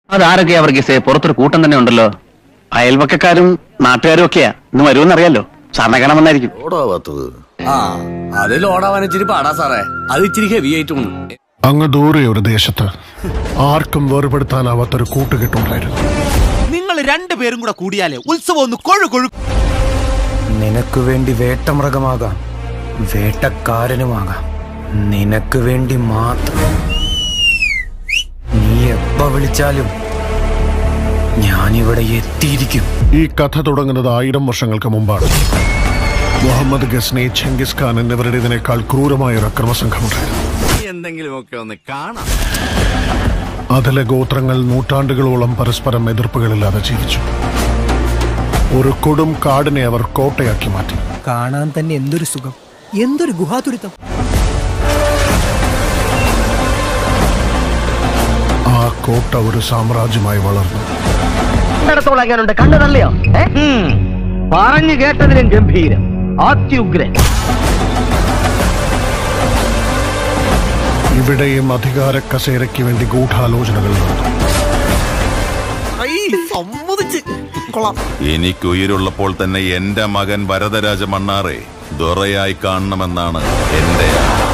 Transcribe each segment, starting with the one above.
അതാരൊക്കെയാ വർഗീസേ പുറത്തൊരു കൂട്ടം തന്നെ ഉണ്ടല്ലോ അയൽവക്കക്കാരും നാട്ടുകാരും ഒക്കെയാ ഇന്ന് വരുമെന്നറിയാലോ സാറിനെ കാണാൻ വന്നായിരിക്കും ഓടാവാത്തത് ആ അത് ലോഡാവാൻ ഇച്ചിരി പാടാ സാറേ അത് ഇച്ചിരി ഹെവി ആയിട്ടുണ്ട് അങ്ങ് ദൂരെ ഒരു ദേശത്ത് ആർക്കും വേർപെടുത്താനാവാത്തൊരു കൂട്ടുകെട്ടുണ്ടായിരുന്നു നിങ്ങൾ രണ്ടുപേരും കൂടെ കൂടിയാലേ ഉത്സവം ഒന്ന് കൊഴു കൊഴു നിനക്ക് വേണ്ടി വേട്ടമൃഗമാകാം വേട്ടക്കാരനുമാകാം നിനക്ക് വേണ്ടി മാത്രം നീ എപ്പ വിളിച്ചാലും ഞാനിവിടെ എത്തിയിരിക്കും ഈ കഥ തുടങ്ങുന്നത് ആയിരം വർഷങ്ങൾക്ക് മുമ്പാണ് മുഹമ്മദ് ഗസ്നി ചെങ്കിസ് ഖാൻ എന്നിവരുടേതിനേക്കാൾ ക്രൂരമായ ഒരു അക്രമസംഘമുണ്ടായിരുന്നു എന്തെങ്കിലുമൊക്കെ ഒന്ന് കാണാം അതിലെ ഗോത്രങ്ങൾ നൂറ്റാണ്ടുകളോളം പരസ്പരം എതിർപ്പുകളില്ലാതെ ജീവിച്ചു ഒരു കൊടും കാടിനെ അവർ കോട്ടയാക്കി മാറ്റി കാണാൻ തന്നെ എന്തൊരു സുഖം എന്തൊരു ഗുഹാതുരിതം ആ കോട്ട ഒരു സാമ്രാജ്യമായി വളർന്നു കണ്ടിടത്തോളാക്കാനുണ്ട് കണ്ണു തള്ളിയോ പറഞ്ഞു കേട്ടതിലും ഗംഭീരം അത്യുഗ്രൻ ഇവിടെയും അധികാര കസേരയ്ക്ക് വേണ്ടി ഗൂഢാലോചനകൾ നടന്നു സമ്മതിച്ച് കൊള്ളാം എനിക്ക് ഉயிருള്ളപ്പോൾ തന്നെ എന്റെ മകൻ വരദരാജ മണ്ണാറെ ദൊറയായി കാണണമെന്നാണ് എന്റെ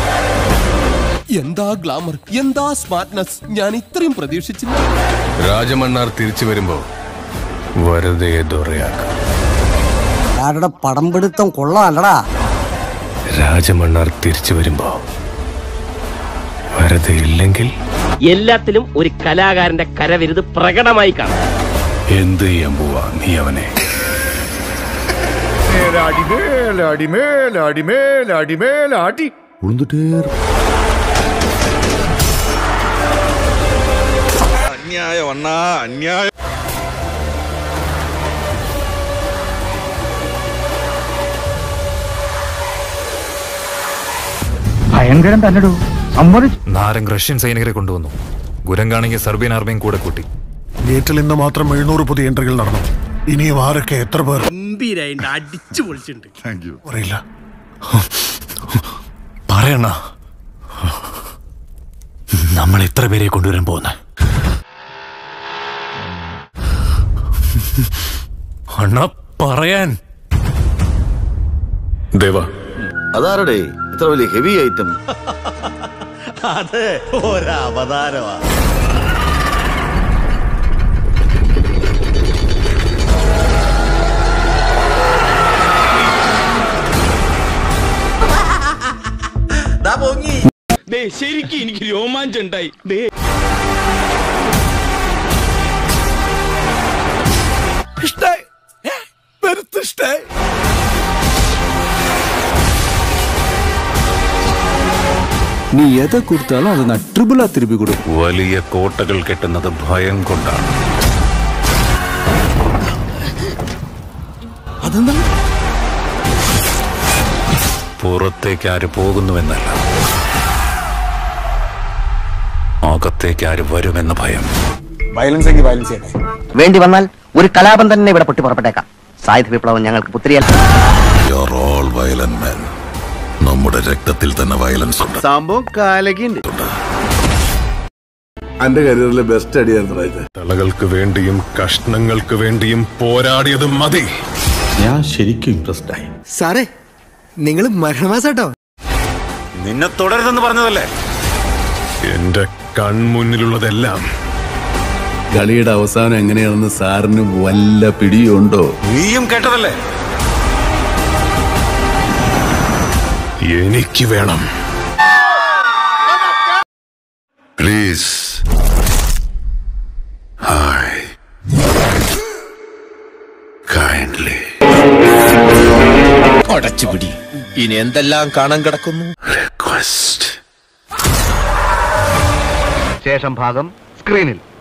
എന്താ ഗ്ലാമർ എന്താ സ്മാർട്ട്നെസ് ഞാൻ ഇത്രയും പ്രതീക്ഷിച്ചില്ല രാജമണ്ണാർ തിരിച്ചു വരുമ്പോ വെറുതെ ദുറയാക്കാം ആരുടെ പടം പിടുത്തം കൊള്ളാല്ലടാ രാജമണ്ണാർ തിരിച്ചു വരുമ്പോ വെറുതെ ഇല്ലെങ്കിൽ എല്ലാത്തിലും ഒരു കലാകാരന്റെ കരവിരുത് പ്രകടമായി കാണാം എന്ത് ചെയ്യാൻ പോവാ നീ അവനെ അന്യായം അണ്ണാ അന്യായം ഭയങ്കരം തന്നെടൂ സമ്മതിച്ചു നാരങ് റഷ്യൻ സൈനികരെ കൊണ്ടുവന്നു ഗുരങ്കാണെങ്കിൽ സർബിയൻ ആർമിയും കൂടെ കൂട്ടി ഗേറ്റിൽ ഇന്ന് മാത്രം എഴുന്നൂറ് പുതിയ എൻട്രികൾ നടന്നു ഇനിയും ആരൊക്കെ എത്ര പേർ ഗംഭീരായിട്ട് അടിച്ചു പൊളിച്ചിട്ടുണ്ട് താങ്ക് യു അറിയില്ല പറയണ നമ്മൾ എത്ര പേരെ കൊണ്ടുവരാൻ പോകുന്ന അണ്ണ പറയാൻ ദേവ അതാരടേ ഇത്ര വലിയ ഹെവി ഐറ്റം അത് ഒരവതാരമാ ശരിക്കും എനിക്ക് രോമാഞ്ചം ഉണ്ടായി നീ എதை കൊടുത്താലും അത് நான் ட்ரிபிளா திருப்பி கொடு വലിയ കോട്ടകൾ കെട്ടുന്നത് ഭയം കൊണ്ടാണ് പുറത്തേക്ക് ആര് പോകുന്നുവെന്നല്ല അകത്തേക്ക് ആര് വരുമെന്ന ഭയം വേണ്ടി വന്നാൽ ഒരു കലാപം തന്നെ ഇവിടെ പൊട്ടി പുറപ്പെട്ടേക്കാം സായുധ വിപ്ലവം ഞങ്ങൾക്ക് പുത്രിയല്ല യുവർ ഓൾ വയലന്റ് മെൻ നമ്മുടെ രക്തത്തിൽ തന്നെ വയലൻസ് ഉണ്ട് സംഭവം കാലക്കുണ്ട് എന്റെ കരിയറിലെ ബെസ്റ്റ് അടിയായിരുന്നു ഇത് തലകൾക്ക് വേണ്ടിയും കഷ്ണങ്ങൾക്ക് വേണ്ടിയും പോരാടിയത് മതി ഞാൻ ശരിക്കും ഇംപ്രസ്ഡ് ആയി സാറേ നിങ്ങൾ മരണമാസാട്ടോ നിന്നെ തുടരുതെന്ന് പറഞ്ഞതല്ലേ എന്റെ കൺമുന്നിലുള്ളതെല്ലാം കളിയുടെ അവസാനം എങ്ങനെയാണെന്ന് സാറിന് വല്ല പിടിയുണ്ടോ നീയും കേട്ടതല്ലേ എനിക്ക് വേണം പ്ലീസ് ഹായ് കൈൻഡ്ലി അടച്ചുപിടി ഇനി എന്തെല്ലാം കാണാൻ കിടക്കുന്നു റിക്വസ്റ്റ് ശേഷം ഭാഗം സ്ക്രീനിൽ